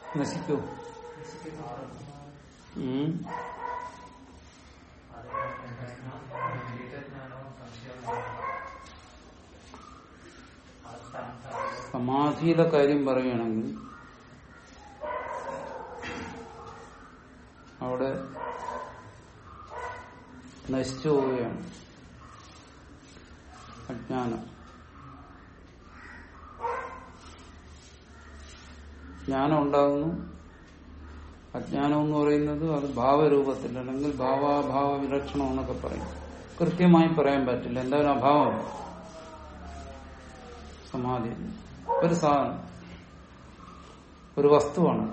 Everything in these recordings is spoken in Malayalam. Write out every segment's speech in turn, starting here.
നശിക്കൂ ഉം. സമാധിയുടെ കാര്യം പറയുകയാണെങ്കിൽ അവിടെ നശിച്ചു പോവുകയാണ് അജ്ഞാനം ജ്ഞാനം ഉണ്ടാകുന്നു അജ്ഞാനം എന്ന് പറയുന്നത് അത് ഭാവരൂപത്തിൽ അല്ലെങ്കിൽ ഭാവാഭാവ വിലക്ഷണം എന്നൊക്കെ പറയും കൃത്യമായി പറയാൻ പറ്റില്ല എന്തായാലും അഭാവം സമാധി ഒരു സാധനം ഒരു വസ്തുവാണ്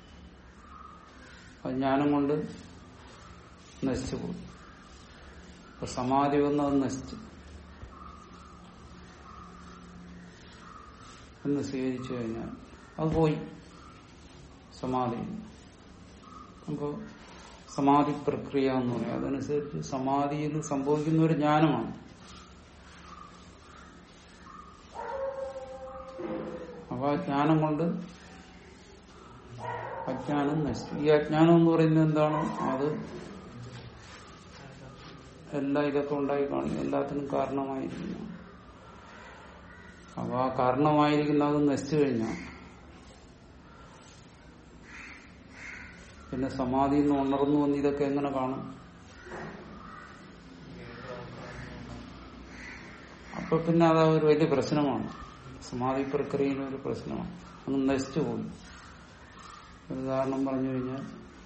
അത് ജ്ഞാനം കൊണ്ട് നശിച്ചു പോയി അപ്പൊ സമാധി വന്ന് അത് നശിച്ചു എന്ന് സ്വീകരിച്ചു കഴിഞ്ഞാൽ അത് പോയി സമാധി അപ്പോ സമാധി പ്രക്രിയ എന്ന് പറയും അതനുസരിച്ച് സമാധിയിൽ സംഭവിക്കുന്ന ഒരു ജ്ഞാനമാണ് അപ്പൊ ആ ജ്ഞാനം കൊണ്ട് അജ്ഞാനം നശിച്ചു ഈ അജ്ഞാനം എന്ന് പറയുന്നത് എന്താണ് അത് എല്ലാ ഇതൊക്കെ ഉണ്ടായി കാണും എല്ലാത്തിനും കാരണമായിരിക്കുന്നു അപ്പൊ ആ കാരണമായിരിക്കുന്ന അത് നശിച്ചു കഴിഞ്ഞാൽ പിന്നെ സമാധിയിൽ നിന്ന് ഉണർന്നു വന്ന് ഇതൊക്കെ എങ്ങനെ കാണും അപ്പൊ പിന്നെ അത് ഒരു വലിയ പ്രശ്നമാണ് സമാധി പ്രക്രിയയിൽ ഒരു പ്രശ്നമാണ് അങ്ങ് നശിച്ചു പോയി ഒരു ഉദാഹരണം പറഞ്ഞു കഴിഞ്ഞാൽ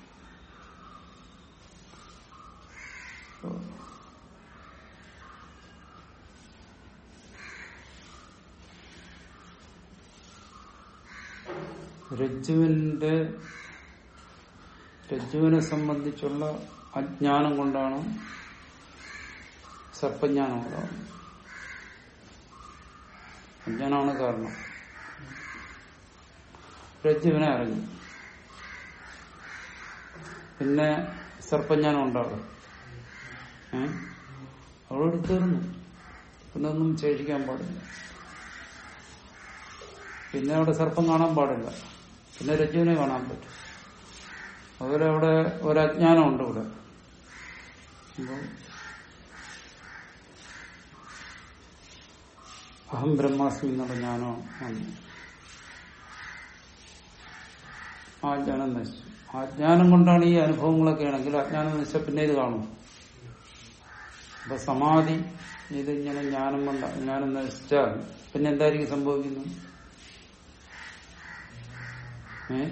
രജ്ജുവിന്റെ രജ്ജുവിനെ സംബന്ധിച്ചുള്ള അജ്ഞാനം കൊണ്ടാണ് സർപ്പജ്ഞാനം ഉണ്ടാകുന്നത് അജ്ഞാനമാണ് കാരണം രജ്ജുവിനെ അറിഞ്ഞു പിന്നെ സർപ്പജ്ഞാനം ഉണ്ടാകും ഏ അവളോട് തീർന്നു പിന്നെ ഒന്നും ശേഷിക്കാൻ പാടില്ല പിന്നെ അവിടെ സർപ്പം കാണാൻ പാടില്ല പിന്നെ രജ്ജുവിനെ കാണാൻ പറ്റും അതുപോലെ അവിടെ ഒരജ്ഞാനമുണ്ട് ഇവിടെ അപ്പൊ അഹം ബ്രഹ്മാസ്മി എന്നുള്ള ജ്ഞാനം വന്നു ആ ജ്ഞാനം നശിച്ചു ആ ജ്ഞാനം കൊണ്ടാണ് ഈ അനുഭവങ്ങളൊക്കെ ആണെങ്കിൽ അജ്ഞാനം നശിച്ച പിന്നെ ഇത് കാണും അപ്പൊ സമാധി ഇതിങ്ങനെ ജ്ഞാനം കൊണ്ട ജ്ഞാനം നശിച്ചാൽ പിന്നെ എന്തായിരിക്കും സംഭവിക്കുന്നത് ഏ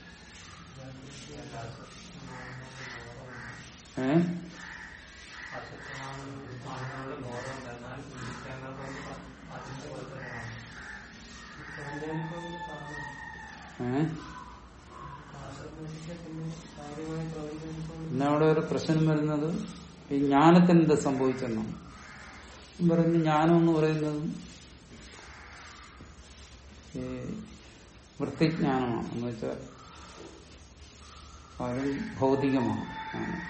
ഏ ഏ പിന്നെ അവിടെ ഒരു പ്രശ്നം വരുന്നത് ഈ ജ്ഞാനത്തിന് എന്ത് സംഭവിച്ചെന്നാണ് പറഞ്ഞു ജ്ഞാനം എന്ന് പറയുന്നത് ഈ വൃത്തിജ്ഞാനമാണ് എന്ന് വെച്ചാൽ അതും ഭൗതികമാണ് ജ്ഞാനം.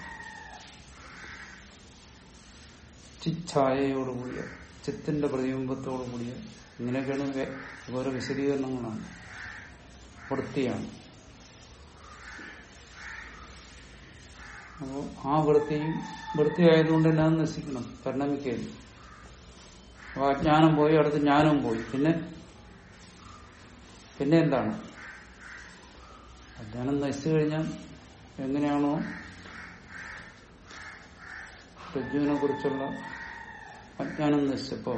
ചിച്ഛായയോടുകൂടിയ ചിത്തിന്റെ പ്രതിബിംബത്തോടുകൂടിയ ഇങ്ങനെയൊക്കെയാണ് വേ- ഓരോ വിശദീകരണങ്ങളാണ് വൃത്തിയാണ് അപ്പോൾ ആ വൃത്തിയും വൃത്തിയായതുകൊണ്ട് തന്നെ അത് നശിക്കണം പരിണമിക്കരുത് അപ്പൊ ആ ജ്ഞാനം പോയി അടുത്ത് ജ്ഞാനവും പോയി പിന്നെ പിന്നെ എന്താണ് അജ്ഞാനം നശിച്ചു കഴിഞ്ഞാൽ എങ്ങനെയാണോ രജ്ജുവിനെ കുറിച്ചുള്ള അജ്ഞാനം നശിച്ചപ്പോ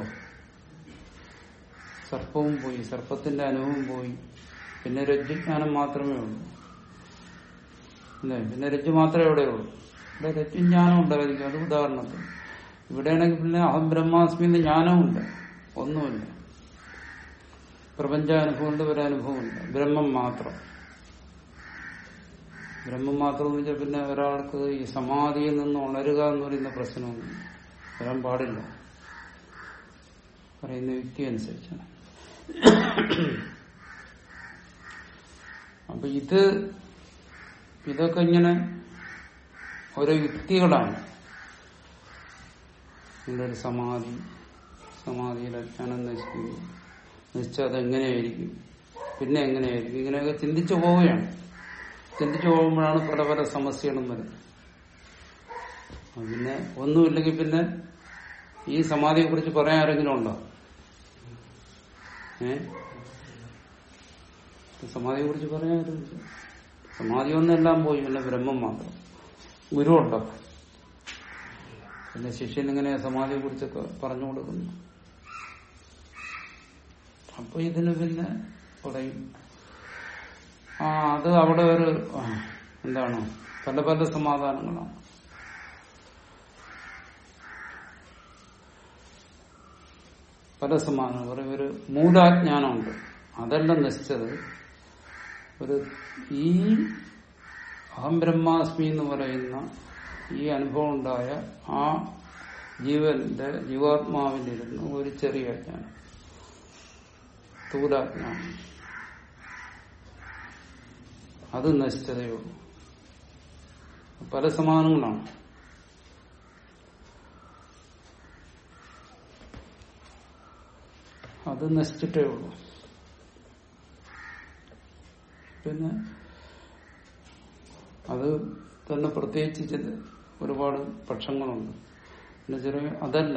സർപ്പവും പോയി സർപ്പത്തിന്റെ അനുഭവം പോയി പിന്നെ രജ്ജുജ്ഞാനം മാത്രമേ ഉള്ളൂ അല്ലേ പിന്നെ രജ്ജു മാത്രമേ ഇവിടെ ഉള്ളൂ ഇവിടെ രജ്ജുജ്ഞാനം ഉണ്ടായിരിക്കും അത് ഉദാഹരണത്തിന് ഇവിടെയാണെങ്കിൽ പിന്നെ അഹം ബ്രഹ്മാസ്മി എന്ന് ജ്ഞാനവുമില്ല ഒന്നുമില്ല പ്രപഞ്ചാനുഭവമുണ്ട് ഒരനുഭവമില്ല ബ്രഹ്മം മാത്രം ബ്രഹ്മം മാത്രം എന്ന് വെച്ചാൽ പിന്നെ ഒരാൾക്ക് ഈ സമാധിയിൽ നിന്ന് ഉണരുക എന്ന് പറയുന്ന പ്രശ്നമൊന്നും വരാൻ പാടില്ല പറയുന്ന വ്യക്തി അനുസരിച്ചാണ് അപ്പൊ ഇത് ഇതൊക്കെ ഇങ്ങനെ ഓരോ യുക്തികളാണ് ഇതിന്റെ ഒരു സമാധി സമാധിയിൽ അജ്ഞാനം നശിക്കുന്നു നശിച്ചാൽ അതെങ്ങനെയായിരിക്കും പിന്നെ എങ്ങനെയായിരിക്കും ഇങ്ങനെയൊക്കെ ചിന്തിച്ചു പോവുകയാണ് ചിന്തിച്ചു പോകുമ്പോഴാണ് പല പല സമസ്യകളും വരുന്നത് അത് പിന്നെ ഒന്നുമില്ലെങ്കിൽ പിന്നെ ഈ സമാധിയെ കുറിച്ച് പറയാൻ ആരെങ്കിലും ഉണ്ടോ ഏ സമാധിയെ കുറിച്ച് പറയാൻ ആരുമില്ല സമാധി ഒന്നെല്ലാം പോയി പിന്നെ ബ്രഹ്മം മാത്രം ഗുരു ഉണ്ടോ പിന്നെ ശിഷ്യൻ ഇങ്ങനെ സമാധിയെ കുറിച്ചൊക്കെ പറഞ്ഞു കൊടുക്കുന്നു അപ്പൊ ഇതിന് പിന്നെ പറയും ആ അത് അവിടെ ഒരു ആ, എന്താണ് പല പല സമാധാനങ്ങളാണ് പല സമാധാനം പറയും ഒരു മൂലാജ്ഞാനമുണ്ട് അതെല്ലാം നശിച്ചത് ഒരു ഈ അഹം ബ്രഹ്മാസ്മി എന്ന് പറയുന്ന ഈ അനുഭവം ഉണ്ടായ ആ ജീവന്റെ ജീവാത്മാവിലിരുന്ന് ഒരു ചെറിയ അജ്ഞാനം സ്ഥൂലാജ്ഞാനം അത് നശിച്ചതേ ഉള്ളൂ പല സമാനങ്ങളാണ് അത് നശിച്ചിട്ടേ ഉള്ളൂ പിന്നെ അത് തന്നെ പ്രത്യേകിച്ച് ചില ഒരുപാട് പക്ഷങ്ങളുണ്ട് പിന്നെ ചെറിയ അതല്ല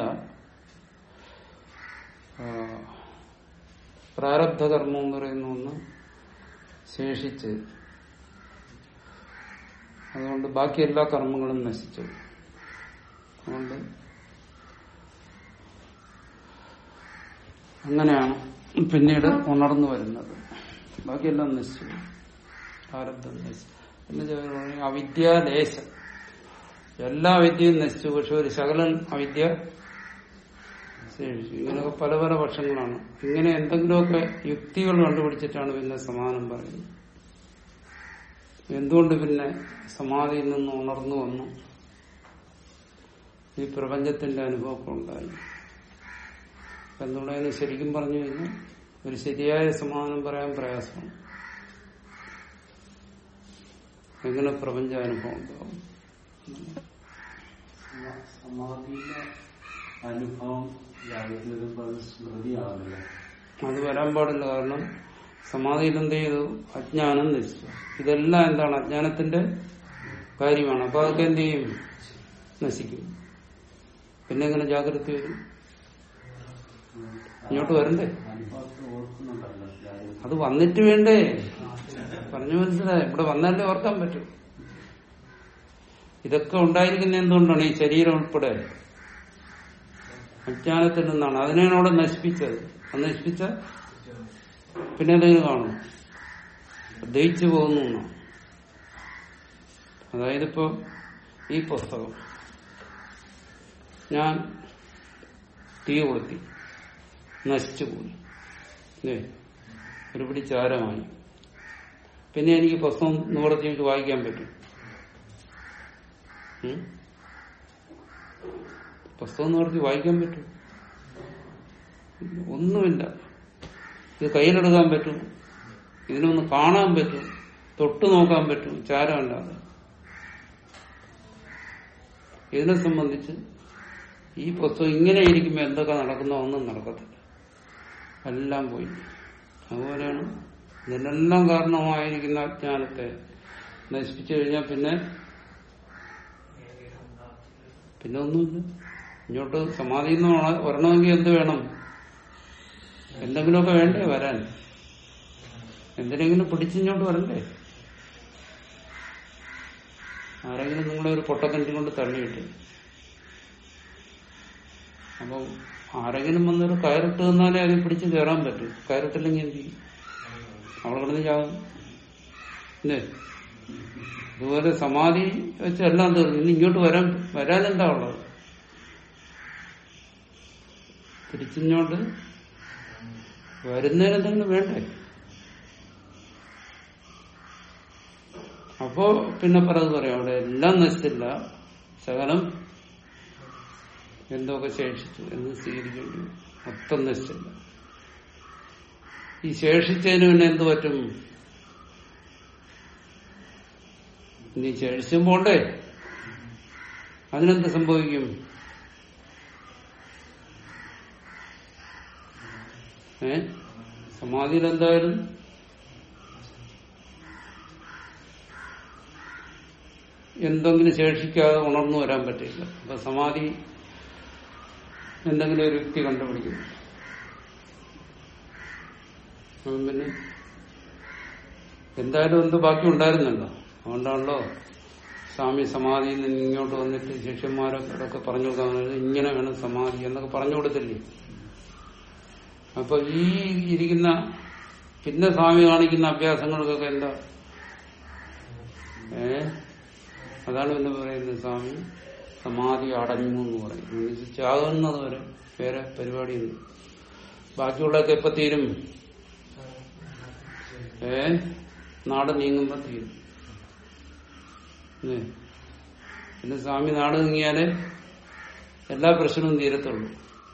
ആ, പ്രാരബ്ധകർമ്മം എന്ന് പറയുന്ന ഒന്ന് ശേഷിച്ച് അതുകൊണ്ട് ബാക്കി എല്ലാ കർമ്മങ്ങളും നശിച്ചു അതുകൊണ്ട് അങ്ങനെയാണ് പിന്നീട് ഉണർന്നു വരുന്നത് ബാക്കിയെല്ലാം നശിച്ചു പ്രാരബ്ധം നശിച്ചു പിന്നെ ചിലർ പറയും അവിദ്യാലേശം എല്ലാ വിദ്യയും നശിച്ചു പക്ഷെ ഒരു ശകലൻ അവിദ്യ ശേഷിച്ചു ഇങ്ങനെയൊക്കെ പല പല പക്ഷങ്ങളാണ് ഇങ്ങനെ എന്തെങ്കിലുമൊക്കെ യുക്തികൾ കണ്ടുപിടിച്ചിട്ടാണ് പിന്നെ സമാധാനം പറയുന്നത് എന്തുകൊണ്ട് പിന്നെ സമാധിയിൽ നിന്ന് ഉണർന്നു വന്നു ഈ പ്രപഞ്ചത്തിന്റെ അനുഭവമൊക്കെ ഉണ്ടായി എന്തുകൊണ്ടായിരുന്നു ശരിക്കും പറഞ്ഞു കഴിഞ്ഞാൽ ഒരു ശരിയായ സമാധാനം പറയാൻ പ്രയാസമാണ് എങ്ങനെ പ്രപഞ്ചാനുഭവം ഉണ്ടാവും സമാധിയിലെ അനുഭവം ജാഗ്രത വരുമ്പോ അത് സ്മൃതിയാവില്ല അത് വരാൻ പാടില്ല കാരണം സമാധിയിൽ എന്ത് ചെയ്തു അജ്ഞാനം നശിച്ചു ഇതെല്ലാം എന്താണ് അജ്ഞാനത്തിന്റെ കാര്യമാണ് അപ്പൊ അതൊക്കെ എന്ത് ചെയ്യും നശിക്കും പിന്നെ എങ്ങനെ ജാഗ്രത വരും ഇങ്ങോട്ട് വരണ്ടേ അനുഭവത്തിൽ ഓർക്കുന്നുണ്ടല്ലോ ജാഗ്രത അത് വന്നിട്ട് വേണ്ടേ പറഞ്ഞു മനസ്സിലായി ഇവിടെ വന്നാലേ ഓർക്കാൻ പറ്റും ഇതൊക്കെ ഉണ്ടായിരിക്കുന്ന എന്തുകൊണ്ടാണ് ഈ ശരീരം ഉൾപ്പെടെ അജ്ഞാനത്തിൽ നിന്നാണ് അതിനെയാണ് അവിടെ നശിപ്പിച്ചത് അത് നശിപ്പിച്ച പിന്നെ എന്തെങ്കിലും കാണും ദയിച്ചു പോകുന്നു എന്നാണ്. അതായത് ഇപ്പോ ഈ പുസ്തകം ഞാൻ തീ കൊളുത്തി നശിച്ചു പോയി അല്ലേ ഒരു പിടി ചാരമായി പിന്നെ എനിക്ക് പുസ്തകം നിവർത്തി വെച്ച് വായിക്കാൻ പറ്റും ഉം? പുസ്തകം നിവർത്തി വായിക്കാൻ പറ്റും ഒന്നുമില്ല ഇത് കയ്യിലെടുക്കാൻ പറ്റും ഇതിനൊന്ന് കാണാൻ പറ്റും തൊട്ടു നോക്കാൻ പറ്റും ചാരമല്ലാതെ ഇതിനെ സംബന്ധിച്ച് ഈ പുസ്തകം ഇങ്ങനെ ഇരിക്കുമ്പോൾ എന്തൊക്കെ നടക്കുന്ന ഒന്നും നടക്കത്തില്ല എല്ലാം പോയി അതുപോലെയാണ് ഇതിനെല്ലാം കാരണമായിരിക്കുന്ന അജ്ഞാനത്തെ നശിപ്പിച്ചു കഴിഞ്ഞാൽ പിന്നെ പിന്നെ ഒന്നുമില്ല ഇങ്ങോട്ട് സമാധിയിൽ നിന്ന് വണ- വരണമെങ്കിൽ എന്ത് വേണം എന്തെങ്കിലുമൊക്കെ വേണ്ടേ വരാൻ എന്തിനെങ്കിലും പിടിച്ചിങ്ങോട്ട് വരണ്ടേ ആരെങ്കിലും നിങ്ങളെ ഒരു പൊട്ടക്കിണറ്റി കൊണ്ട് തള്ളിയിട്ട് അപ്പം ആരെങ്കിലും വന്നൊരു കയറിട്ട് തന്നാലേ അതിൽ പിടിച്ച് കയറാൻ പറ്റും കയറിട്ടില്ലെങ്കിൽ എന്ത് ചെയ്യും അവിടെ കിടന്ന് ചാവും ഇല്ലേ അതുപോലെ സമാധി വെച്ച് എല്ലാം തീർന്നു ഇനി ഇങ്ങോട്ട് വരാൻ വരാൻ എന്താ ഉള്ളത് തിരിച്ചിങ്ങോട്ട് വരുന്നതിന് എന്തെങ്കിലും വേണ്ടേ അപ്പോ പിന്നെ പറയത് പറയാം അവിടെ എല്ലാം നശിച്ചില്ല ശകലം എന്തൊക്കെ ശേഷിച്ചു എന്ന് സ്വീകരിക്കേണ്ടി വരും. മൊത്തം നശിച്ചില്ല ഈ ശേഷിച്ചതിന് പിന്നെ എന്ത് പറ്റും ഇനി ശേഷിച്ചും പോണ്ടേ അതിനെന്ത് സംഭവിക്കും ഏ സമാധിയിൽ എന്തായാലും എന്തെങ്കിലും ശേഷിക്കാതെ ഉണർന്നു വരാൻ പറ്റില്ല അപ്പൊ സമാധി എന്തെങ്കിലും ഒരു വ്യക്തി കണ്ടുപിടിക്കുന്നു അവൻ പിന്നെ എന്തായാലും എന്ത് ബാക്കി ഉണ്ടായിരുന്നല്ലോ അതുകൊണ്ടാണല്ലോ സ്വാമി സമാധിയിൽ നിന്ന് ഇങ്ങോട്ട് വന്നിട്ട് ശിഷ്യന്മാരൊക്കെ പറഞ്ഞു കൊടുക്കാൻ ഇങ്ങനെ വേണം സമാധി എന്നൊക്കെ പറഞ്ഞു കൊടുത്തില്ലേ അപ്പൊ ഈ ഇരിക്കുന്ന പിന്നെ സ്വാമി കാണിക്കുന്ന അഭ്യാസങ്ങൾക്കൊക്കെ എന്താ ഏ അതാണ് പിന്നെ പറയുന്നത് സ്വാമി സമാധി അടഞ്ഞു എന്ന് പറയും എന്ന് ചാകുന്നത് വരെ വേറെ പരിപാടിയൊന്നും ബാക്കിയുള്ളതൊക്കെ എപ്പോ തീരും ഏ നാട് നീങ്ങുമ്പോ തീരും ഏ. പിന്നെ സ്വാമി നാട് നീങ്ങിയാലേ എല്ലാ പ്രശ്നവും തീരത്തുള്ളൂ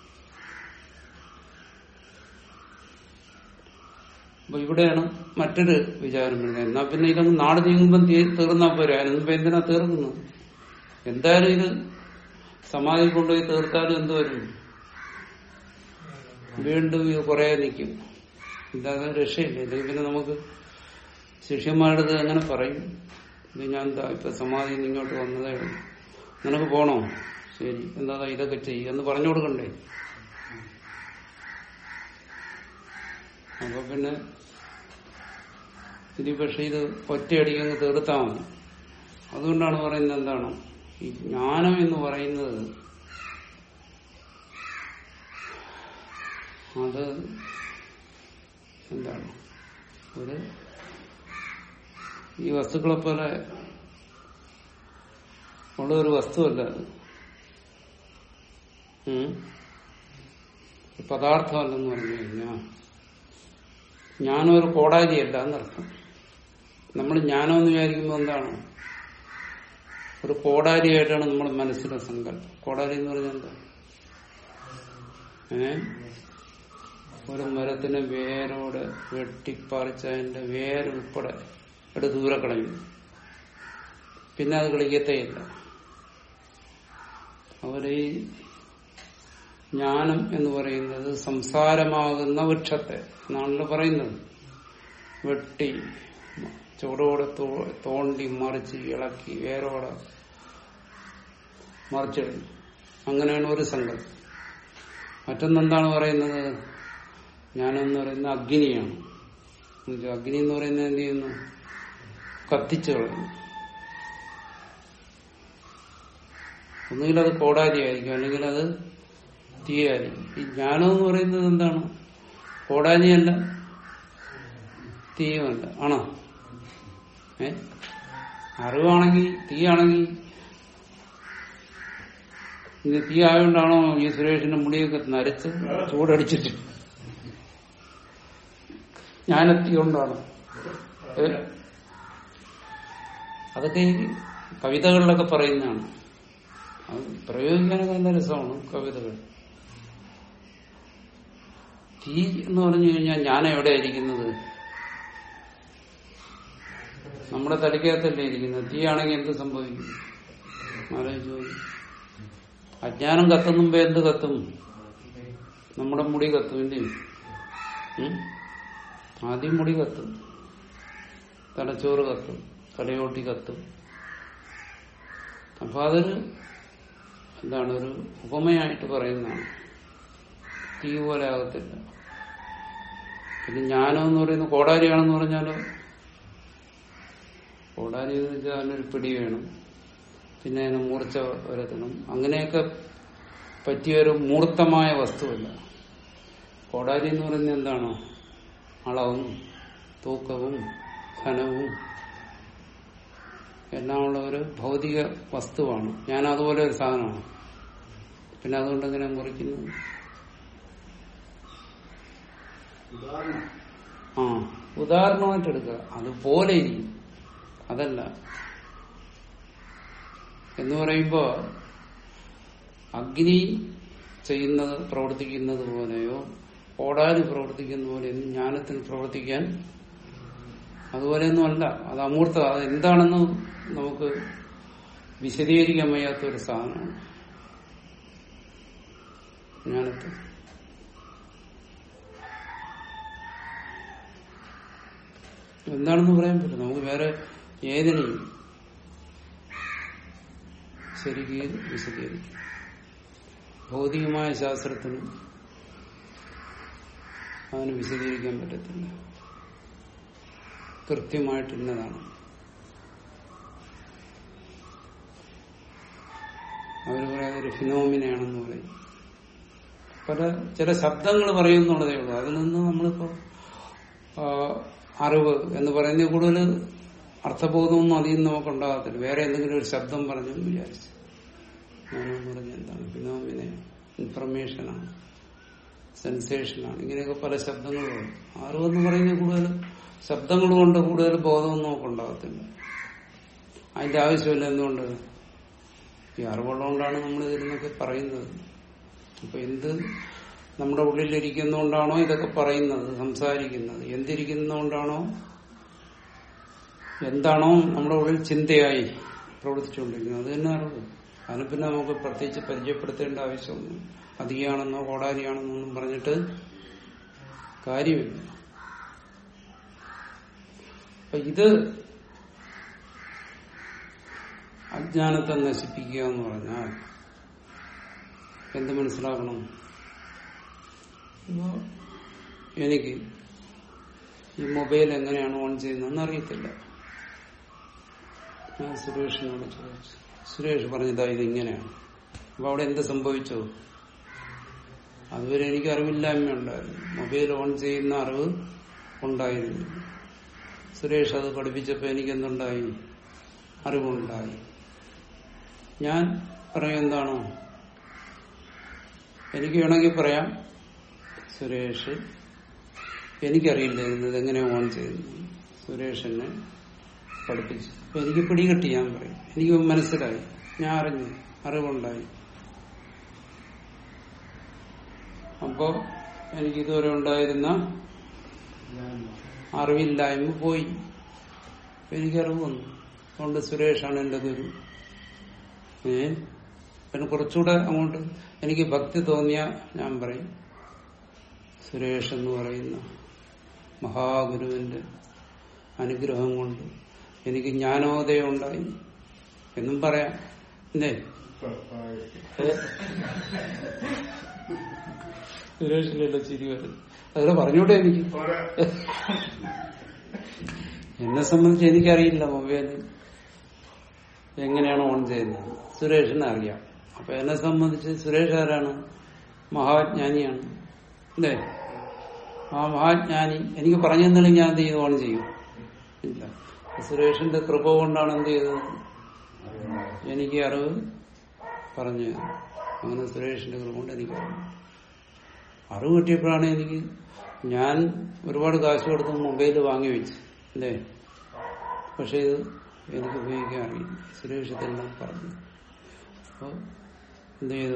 അപ്പൊ ഇവിടെയാണ് മറ്റൊരു വിചാരം വരുന്നത് എന്നാ പിന്നെ ഇതങ്ങ് നാട് നീങ്ങുമ്പം തീ- തീർന്നാ പോരാ അതിനിപ്പോ എന്തിനാ തീർക്കുന്നത് എന്തായാലും ഇത് സമാധി കൊണ്ടുപോയി തീർത്താലും എന്ത് വരും വീണ്ടും ഇത് കുറെ നിൽക്കും ഇല്ലാതെ രക്ഷയില്ല ഇല്ലെങ്കിൽ പിന്നെ നമുക്ക് ശിഷ്യന്മാരുടെ അടുത്ത് എങ്ങനെ പറയും ഇത് ഞാൻ എന്താ ഇപ്പൊ സമാധി ഇങ്ങോട്ട് വന്നതേ ഉള്ളൂ നിനക്ക് പോണോ ശരി എന്താ ഇതൊക്കെ ചെയ്യും എന്ന് പറഞ്ഞു കൊടുക്കണ്ടേ അപ്പൊ പിന്നെ ഇനി പക്ഷെ ഇത് ഒറ്റയടിക്കങ്ങ് തീർത്താൽ മതി അതുകൊണ്ടാണ് പറയുന്നത് എന്താണ് ഈ ജ്ഞാനം എന്ന് പറയുന്നത് അത് എന്താണ് ഒരു ഈ വസ്തുക്കളെ പോലെ ഉള്ള ഒരു വസ്തുവല്ല അത് ഉം. ഒരു പദാർത്ഥമല്ലെന്ന് പറഞ്ഞു കഴിഞ്ഞാൽ ജ്ഞാനം ഒരു കോടാലിയല്ല എന്നർത്ഥം നമ്മൾ ജ്ഞാനം എന്ന് വിചാരിക്കുമ്പോൾ എന്താണ് ഒരു കോടാലിയായിട്ടാണ് നമ്മൾ മനസ്സിലെ സങ്കല്പം കോടാലി എന്ന് പറഞ്ഞാൽ എന്താ ഏ ഒരു മരത്തിനെ വേരോടെ വെട്ടിപ്പറിച്ച് അതിന്റെ വേരുൾപ്പെടെ എടുത്ത് ദൂരെ കളയും പിന്നെ അത് കളിക്കത്തേയില്ല അവര് ഈ ജ്ഞാനം എന്ന് പറയുന്നത് സംസാരമാകുന്ന വൃക്ഷത്തെ എന്നാണല്ലോ പറയുന്നത് വെട്ടി ചുവടോടെ തോ- തോണ്ടി മറിച്ച് ഇളക്കി വേരോടെ മറിച്ചിടുന്നു അങ്ങനെയാണ് ഒരു സങ്കല്പം മറ്റൊന്നെന്താണ് പറയുന്നത് ജ്ഞാനം പറയുന്നത് അഗ്നിയാണ് എന്നുവെച്ചാൽ അഗ്നി എന്ന് പറയുന്നത് എന്ത് ചെയ്യുന്നു കത്തിച്ചു കളയുന്നു ഒന്നുകിൽ അത് കോടാലിയായിരിക്കും അല്ലെങ്കിൽ അത് തീയായിരിക്കും ഈ ജ്ഞാനം എന്ന് പറയുന്നത് എന്താണ് കോടാലിയല്ല തീയുമല്ല ആണോ ഏ അറിവാണെങ്കിൽ തീയാണെങ്കിൽ ഇനി തീ ആയതുകൊണ്ടാണോ ഈ സുരേഷിന്റെ മുടിയൊക്കെ നരച്ച് ചൂടടിച്ചിട്ട് ജ്ഞാനത്തീ കൊണ്ടാണ് ഏ? അതൊക്കെ ഈ കവിതകളിലൊക്കെ പറയുന്നതാണ് അത് പ്രയോഗിക്കാനൊക്കെ നല്ല രസമാണ് കവിതകൾ തീ എന്ന് പറഞ്ഞു കഴിഞ്ഞാൽ ഞാൻ എവിടെ ഇരിക്കുന്നത് നമ്മുടെ തലയ്ക്കകത്തല്ലേ ഇരിക്കുന്നത് തീ ആണെങ്കിൽ എന്ത് സംഭവിക്കും ആലോചിച്ച് നോക്ക്. അജ്ഞാനം കത്തും മുമ്പേ എന്ത് കത്തും നമ്മുടെ മുടി കത്തും ഇല്ലേ ഉം? ആദ്യം മുടി കത്തും തലച്ചോറ് കത്തും തലയോട്ടി കത്തും അപ്പൊ അതൊരു എന്താണ് ഒരു ഉപമയായിട്ട് പറയുന്നതാണ് തീ പോലെ ആകത്തില്ല പിന്നെ ജ്ഞാനം എന്ന് പറയുന്നത് കോടാലിയാണെന്ന് പറഞ്ഞാലോ കോടാലി എന്ന് വെച്ചാൽ അതിനൊരു പിടി വേണം പിന്നെ അതിന് മൂർച്ച വരത്തണം അങ്ങനെയൊക്കെ പറ്റിയൊരു മൂർത്തമായ വസ്തുവല്ല കോടാലി എന്ന് പറയുന്നത് എന്താണ് അളവും തൂക്കവും ഘനവും എല്ലാമുള്ള ഒരു ഭൗതിക വസ്തുവാണ് ഞാൻ അതുപോലെ ഒരു സാധനമാണ് പിന്നെ അതുകൊണ്ട് എങ്ങനെ മുറിക്കുന്നു ഉദാഹരണം ആ ഉദാഹരണമായിട്ട് എടുക്കുക അതുപോലെ ഇരിക്കും അതല്ല എന്ന് പറയുമ്പോ അഗ്നി ചെയ്യുന്നത് പ്രവർത്തിക്കുന്നത് പോലെയോ ഓടാലി പ്രവർത്തിക്കുന്ന പോലെയൊന്നും ജ്ഞാനത്തിന് പ്രവർത്തിക്കാൻ അതുപോലെയൊന്നും അല്ല അത് അമൂർത്ത അത് എന്താണെന്ന് നമുക്ക് വിശദീകരിക്കാൻ വയ്യാത്ത ഒരു സാധനമാണ് ജ്ഞാനത്തെ എന്താണെന്ന് പറയാൻ പറ്റില്ല നമുക്ക് വേറെ ഏതിനെയും ശരിക്കും വിശദീകരിക്കും ഭൗതികമായ ശാസ്ത്രത്തിന് അതിന് വിശദീകരിക്കാൻ പറ്റത്തില്ല കൃത്യമായിട്ട് ഇന്നതാണ് അവർ പറയാതെ ഒരു ഫിനോമിനയാണെന്ന് പറയും പല ചില ശബ്ദങ്ങൾ പറയുന്നുള്ളതേ ഉള്ളൂ അതിൽ നിന്ന് നമ്മളിപ്പോ ആ, അറിവ് എന്ന് പറയുന്നത് കൂടുതൽ അർത്ഥബോധമൊന്നും അതിൽ നിന്ന് നമുക്ക് ഉണ്ടാകത്തില്ല വേറെ എന്തെങ്കിലും ഒരു ശബ്ദം പറഞ്ഞെന്ന് വിചാരിച്ചു ഞാനെന്ന് പറഞ്ഞ എന്താണ് ഫിനോമിന ഇൻഫർമേഷനാണ് സെൻസേഷനാണ് ഇങ്ങനെയൊക്കെ പല ശബ്ദങ്ങളുണ്ട് അറിവെന്ന് പറയുന്നത് കൂടുതൽ ശബ്ദങ്ങൾ കൊണ്ട് കൂടുതൽ ബോധമൊന്നും നമുക്ക് ഉണ്ടാകത്തില്ല അതിന്റെ ആവശ്യമില്ല എന്തുകൊണ്ട് ഈ അറിവുള്ളതുകൊണ്ടാണ് നമ്മൾ ഇതിനൊക്കെ പറയുന്നത് അപ്പൊ എന്ത് നമ്മുടെ ഉള്ളിലിരിക്കുന്നതുകൊണ്ടാണോ ഇതൊക്കെ പറയുന്നത് സംസാരിക്കുന്നത് എന്തിരിക്കുന്നതുകൊണ്ടാണോ എന്താണോ നമ്മുടെ ഉള്ളിൽ ചിന്തയായി പ്രവർത്തിച്ചുകൊണ്ടിരിക്കുന്നത് അത് തന്നെ അറിവ് അതിന് പിന്നെ നമുക്ക് പ്രത്യേകിച്ച് പരിചയപ്പെടുത്തേണ്ട ആവശ്യമൊന്നും അധികമാണെന്നോ കോടാലിയാണെന്നോ ഒന്നും പറഞ്ഞിട്ട് കാര്യമില്ല അപ്പൊ ഇത് അജ്ഞാനത്തെ നശിപ്പിക്കുക എന്ന് പറഞ്ഞാൽ എന്ത് മനസ്സിലാക്കണം ഇപ്പോ എനിക്ക് ഈ മൊബൈൽ എങ്ങനെയാണ് ഓൺ ചെയ്യുന്നതെന്ന് അറിയത്തില്ല ഞാൻ സുരേഷിനോട് ചോദിച്ചു സുരേഷ് പറഞ്ഞതാ ഇത് ഇങ്ങനെയാണ് അപ്പൊ അവിടെ എന്ത് സംഭവിച്ചു അതുവരെ എനിക്ക് അറിവില്ലായ്മ ഉണ്ടായിരുന്നു മൊബൈൽ ഓൺ ചെയ്യുന്ന അറിവ് ഉണ്ടായിരുന്നു സുരേഷ് അത് പഠിപ്പിച്ചപ്പോ എനിക്ക് എന്തുണ്ടായി അറിവുണ്ടായി ഞാൻ പറയും എന്താണോ എനിക്ക് വേണമെങ്കിൽ പറയാം സുരേഷ് എനിക്കറിയില്ലായിരുന്നു ഇതെങ്ങനെ ഓൺ ചെയ്യുന്നു സുരേഷ് എന്നെ പഠിപ്പിച്ചു അപ്പൊ എനിക്ക് പിടികിട്ടി ഞാൻ പറയും എനിക്ക് മനസ്സിലായി ഞാൻ അറിഞ്ഞു അറിവുണ്ടായി അപ്പോ എനിക്ക് ഇതുവരെ ഉണ്ടായിരുന്ന അറിവില്ലായ്മ പോയി എനിക്ക് അറിവ് വന്നു അതുകൊണ്ട് സുരേഷാണ് എന്റെ ഗുരു ഏ പിന്നെ കുറച്ചുകൂടെ അങ്ങോട്ട് എനിക്ക് ഭക്തി തോന്നിയ ഞാൻ പറയും സുരേഷ് എന്ന് പറയുന്ന മഹാഗുരുവിന്റെ അനുഗ്രഹം കൊണ്ട് എനിക്ക് ജ്ഞാനോദയം ഉണ്ടായി എന്നും പറയാം എന്തേ ഏ? സുരേഷിലല്ല ചിരി വരുന്നത് അതിവിടെ പറഞ്ഞൂടെ എനിക്ക് എന്നെ സംബന്ധിച്ച് എനിക്കറിയില്ല മൊബൈല് എങ്ങനെയാണ് ഓൺ ചെയ്യുന്നത് സുരേഷിനെ അറിയാം അപ്പൊ എന്നെ സംബന്ധിച്ച് സുരേഷ് ആരാണ് മഹാജ്ഞാനിയാണ് അല്ലേ ആ മഹാജ്ഞാനി എനിക്ക് പറഞ്ഞു തന്നില്ലെങ്കിൽ ഞാൻ എന്ത് ചെയ്ത് ഓൺ ചെയ്യും ഇല്ല സുരേഷിന്റെ കൃപ കൊണ്ടാണ് എന്ത് ചെയ്തത് എനിക്ക് അറിവ് പറഞ്ഞു തന്നു. അങ്ങനെ സുരേഷിന്റെ കൃപ കൊണ്ട് എനിക്ക് അറിവ് അറിവ് കിട്ടിയപ്പോഴാണ് എനിക്ക് ഞാൻ ഒരുപാട് കാശ് കൊടുത്ത് മൊബൈൽ വാങ്ങി വെച്ച് അല്ലേ പക്ഷെ ഇത് എനിക്ക് ഉപയോഗിക്കാൻ അറിയില്ല സുരേഷ് ഇതെല്ലാം പറഞ്ഞു അപ്പൊ എന്ത് ചെയ്തു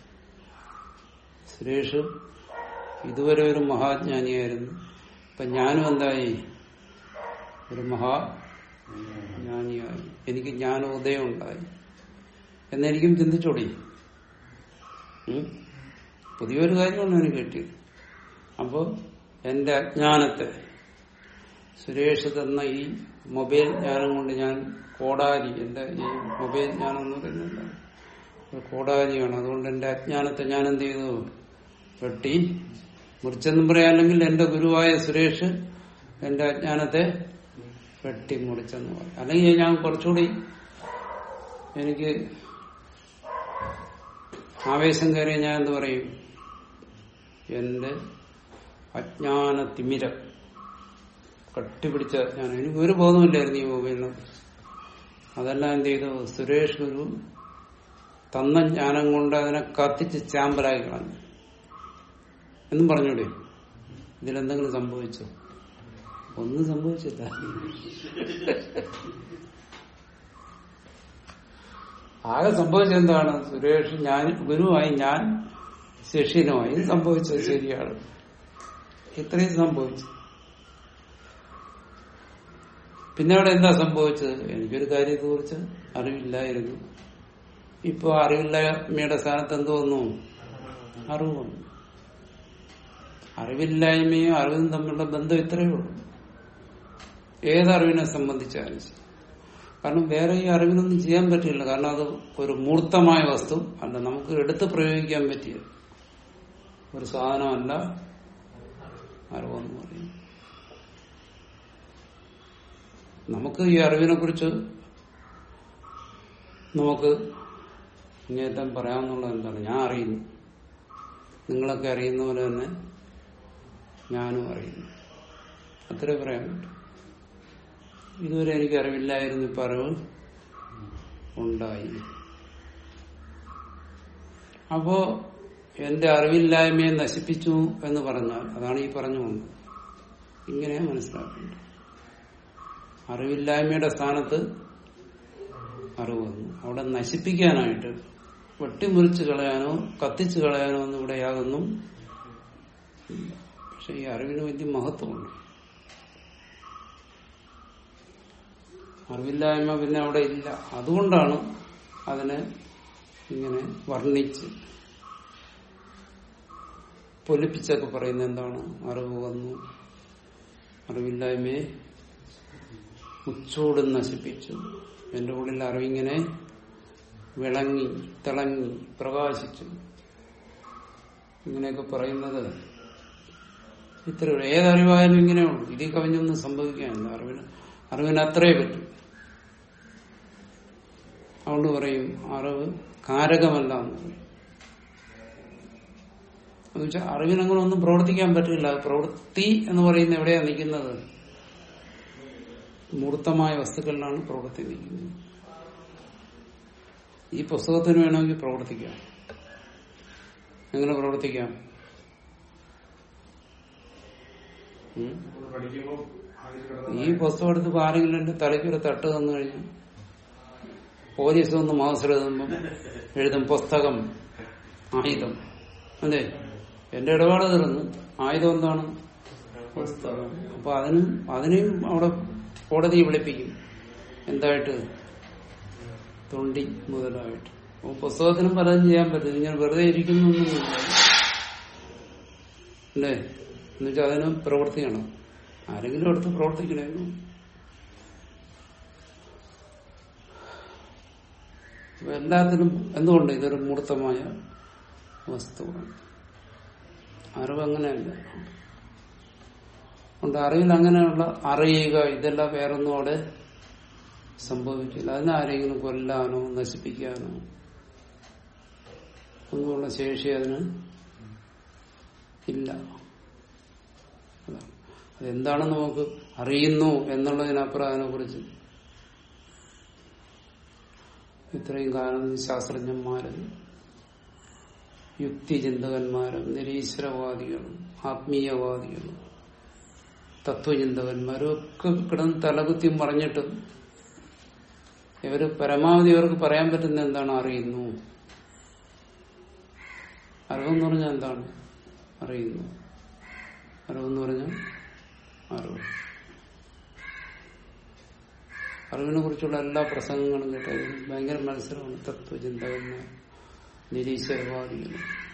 സുരേഷ് ഇതുവരെ ഒരു മഹാജ്ഞാനിയായിരുന്നു ഇപ്പൊ ഞാനും എന്തായി ഒരു മഹാജ്ഞാനിയായി എനിക്ക് ജ്ഞാനോദയം ഉണ്ടായി എന്നെനിക്കും ചിന്തിച്ചോടി ഉം? പുതിയൊരു കാര്യമാണ് എനിക്ക് കിട്ടിയത് അപ്പോ എന്റെ അജ്ഞാനത്തെ സുരേഷ് തന്ന ഈ മൊബൈൽ ജ്ഞാനം കൊണ്ട് ഞാൻ കോടാലി എന്റെ ഈ മൊബൈൽ ജ്ഞാനം എന്ന് പറയുന്നില്ല ഒരു കോടാലിയാണ് അതുകൊണ്ട് എന്റെ അജ്ഞാനത്തെ ഞാൻ എന്ത് ചെയ്തു വെട്ടി മുറിച്ചെന്നും പറയാല്ലെങ്കിൽ എന്റെ ഗുരുവായ സുരേഷ് എന്റെ അജ്ഞാനത്തെ വെട്ടി മുറിച്ചെന്ന് പറയും അല്ലെങ്കിൽ ഞാൻ കുറച്ചുകൂടി എനിക്ക് ആവേശം കയറിയ ഞാൻ എന്ത് പറയും എന്റെ അജ്ഞാന തിമിരം കട്ടിപിടിച്ച ഞാൻ എനിക്ക് ഒരു ബോധമില്ലായിരുന്നു ഈ മൊബൈലിനെ അതെല്ലാം എന്ത് ചെയ്തു സുരേഷ് ഗുരു തന്ന ജ്ഞാനം കൊണ്ട് അതിനെ കത്തിച്ച് ചാമ്പലാക്കി കളഞ്ഞു എന്നും പറഞ്ഞൂടെ ഇതിലെന്തെങ്കിലും സംഭവിച്ചോ ഒന്നും സംഭവിച്ചില്ല ആകെ സംഭവിച്ചത് എന്താണ് സുരേഷ് ഞാൻ ഗുരുവായി ഞാൻ ശിഷ്യനുമായി ഇത് സംഭവിച്ചത് ശരിയാണ് ഇത്രയും സംഭവിച്ചു പിന്നെ അവിടെ എന്താ സംഭവിച്ചത് എനിക്കൊരു കാര്യത്തെ കുറിച്ച് അറിവില്ലായിരുന്നു ഇപ്പൊ അറിവില്ലായ്മയുടെ സ്ഥാനത്ത് എന്ത് വന്നു അറിവ് വന്നു അറിവില്ലായ്മയും അറിവും തമ്മിലുള്ള ബന്ധം ഇത്രയേ ഉള്ളൂ ഏതറിവിനെ സംബന്ധിച്ചാലും ശരി. കാരണം വേറെ ഈ അറിവിനൊന്നും ചെയ്യാൻ പറ്റില്ല കാരണം അത് ഒരു മൂർത്തമായ വസ്തു അല്ല നമുക്ക് എടുത്ത് പ്രയോഗിക്കാൻ പറ്റിയ ഒരു സാധനമല്ല അറിവെന്ന് പറയും നമുക്ക് ഈ അറിവിനെ കുറിച്ച് നമുക്ക് ഇങ്ങേറ്റം പറയാമെന്നുള്ളത് എന്താണ് ഞാൻ അറിയുന്നു നിങ്ങളൊക്കെ അറിയുന്ന പോലെ തന്നെ ഞാനും അറിയുന്നു അത്രേ പറയാൻ പറ്റും ഇതുവരെ എനിക്ക് അറിവില്ലായിരുന്നു ഇപ്പൊ അറിവ് ഉണ്ടായി അപ്പോ എന്റെ അറിവില്ലായ്മയെ നശിപ്പിച്ചു എന്ന് പറഞ്ഞാൽ അതാണ് ഈ പറഞ്ഞു വന്നത് ഇങ്ങനെ മനസ്സിലാക്കേണ്ടത് അറിവില്ലായ്മയുടെ സ്ഥാനത്ത് അറിവ് വന്നു അവിടെ നശിപ്പിക്കാനായിട്ട് വെട്ടിമുറിച്ച് കളയാനോ കത്തിച്ചു കളയാനോ ഒന്നും ഇവിടെ യാതൊന്നും ഇല്ല. പക്ഷെ ഈ അറിവിന് വലിയ മഹത്വമുണ്ട് അറിവില്ലായ്മ പിന്നെ അവിടെ ഇല്ല അതുകൊണ്ടാണ് അതിനെ ഇങ്ങനെ വർണ്ണിച്ച് പൊലിപ്പിച്ചൊക്കെ പറയുന്നത് എന്താണ് അറിവ് വന്നു അറിവില്ലായ്മയെ ഉച്ചോട് നശിപ്പിച്ചു എന്റെ ഉള്ളിൽ അറിവിങ്ങനെ വിളങ്ങി തിളങ്ങി പ്രകാശിച്ചു ഇങ്ങനെയൊക്കെ പറയുന്നത് ഇത്ര ഏതറിവായാലും ഇങ്ങനെയുള്ളൂ ഇതിൽ കവിഞ്ഞൊന്നും സംഭവിക്കാനില്ല അറിവിന് അറിവിന് അത്രേ പറ്റും അതുകൊണ്ട് പറയും അറിവ് കാരകമല്ല എന്ന് പറയും എന്ന് വെച്ചാൽ അറിവിനങ്ങനെ ഒന്നും പ്രവർത്തിക്കാൻ പറ്റില്ല പ്രവൃത്തി എന്ന് പറയുന്നത് എവിടെയാ നിൽക്കുന്നത് മൂർത്തമായ വസ്തുക്കളിലാണ് പ്രവൃത്തി നിൽക്കുന്നത് ഈ പുസ്തകത്തിന് വേണമെങ്കിൽ പ്രവർത്തിക്കാം എങ്ങനെ പ്രവർത്തിക്കാം ഉം? നമ്മൾ പഠിക്കുമ്പോൾ അതിൽ കിടന്ന് ഈ പുസ്തകം എടുത്ത് ഇപ്പൊ ആരെങ്കിലും എന്റെ തലയ്ക്ക് ഒരു തട്ട് തന്നു കഴിഞ്ഞു പോലീസ് ഒന്ന് മാസം എഴുതുമ്പം എഴുതും പുസ്തകം ആയുധം അല്ലേ എന്റെ ഇടപാട് തീർന്നു ആയുധം എന്താണ് പുസ്തകം അപ്പൊ അതിനും അതിനെയും അവിടെ കോടതി വിളിപ്പിക്കും എന്തായിട്ട് തൊണ്ടി മുതലായിട്ട് അപ്പൊ പുസ്തകത്തിനും പലതും ചെയ്യാൻ പറ്റും ഇങ്ങനെ വെറുതെ ഇരിക്കുന്നൊന്നുമില്ല അല്ലേ എന്നുവെച്ചാൽ അതിന് പ്രവർത്തിക്കണം ആരെങ്കിലും എടുത്ത് പ്രവർത്തിക്കണേന്നു അപ്പൊ എല്ലാത്തിനും എന്തുകൊണ്ട് ഇതൊരു മൂർത്തമായ വസ്തുവാണ് അറിവ് അങ്ങനെയല്ല അതുകൊണ്ട് അറിവിൽ അങ്ങനെയുള്ള അറിയുക ഇതെല്ലാം വേറൊന്നും അവിടെ സംഭവിക്കില്ല അതിനാരെങ്കിലും കൊല്ലാനോ നശിപ്പിക്കാനോ ഒന്നുമുള്ള ശേഷി അതിന് ഇല്ല അതാണ്. അതെന്താണെന്ന് നമുക്ക് അറിയുന്നു എന്നുള്ളതിനപ്പുറം അതിനെ കുറിച്ച് ഇത്രയും കാലം ശാസ്ത്രജ്ഞന്മാരും യുക്തിചിന്തകന്മാരും നിരീശ്വരവാദികളും ആത്മീയവാദികളും തത്വചിന്തകന്മാരും ഒക്കെ കിടന്ന് തലകുത്തി മറിഞ്ഞിട്ടും ഇവര് പരമാവധി ഇവർക്ക് പറയാൻ പറ്റുന്ന എന്താണ് അറിയുന്നു അറിവെന്ന് പറഞ്ഞാൽ എന്താണ് അറിയുന്നു അറിവെന്ന് പറഞ്ഞാൽ അറിവ് അറിവിനെ കുറിച്ചുള്ള എല്ലാ പ്രസംഗങ്ങളും കേട്ടത് ഭയങ്കര മത്സരമാണ് തത്വചിന്തകന്മാർ നിരീശ്വരവാദികൾ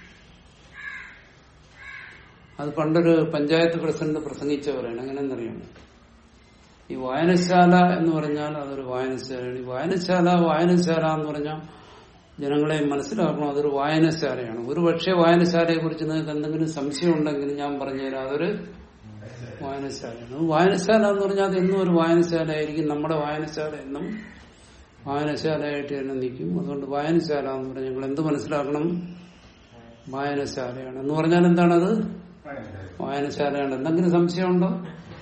അത് പണ്ടൊരു പഞ്ചായത്ത് പ്രസിഡന്റ് പ്രസംഗിച്ചവരാണ് എങ്ങനെയെന്നറിയാമോ ഈ വായനശാല എന്ന് പറഞ്ഞാൽ അതൊരു വായനശാലയാണ് ഈ വായനശാല വായനശാല എന്ന് പറഞ്ഞാൽ ജനങ്ങളെ മനസ്സിലാക്കണം അതൊരു വായനശാലയാണ് ഒരു പക്ഷേ വായനശാലയെ കുറിച്ച് നിങ്ങൾക്ക് എന്തെങ്കിലും സംശയം ഉണ്ടെങ്കിൽ ഞാൻ പറഞ്ഞുതരാം അതൊരു വായനശാലയാണ് വായനശാല എന്ന് പറഞ്ഞാൽ അത് എന്നും ഒരു വായനശാലയായിരിക്കും നമ്മുടെ വായനശാല എന്നും വായനശാലയായിട്ട് തന്നെ നിൽക്കും അതുകൊണ്ട് വായനശാല എന്ന് പറഞ്ഞാൽ ഞങ്ങൾ എന്ത് മനസ്സിലാക്കണം വായനശാലയാണ് എന്ന് പറഞ്ഞാൽ എന്താണത് വായനശാലയാണ് എന്തെങ്കിലും സംശയമുണ്ടോ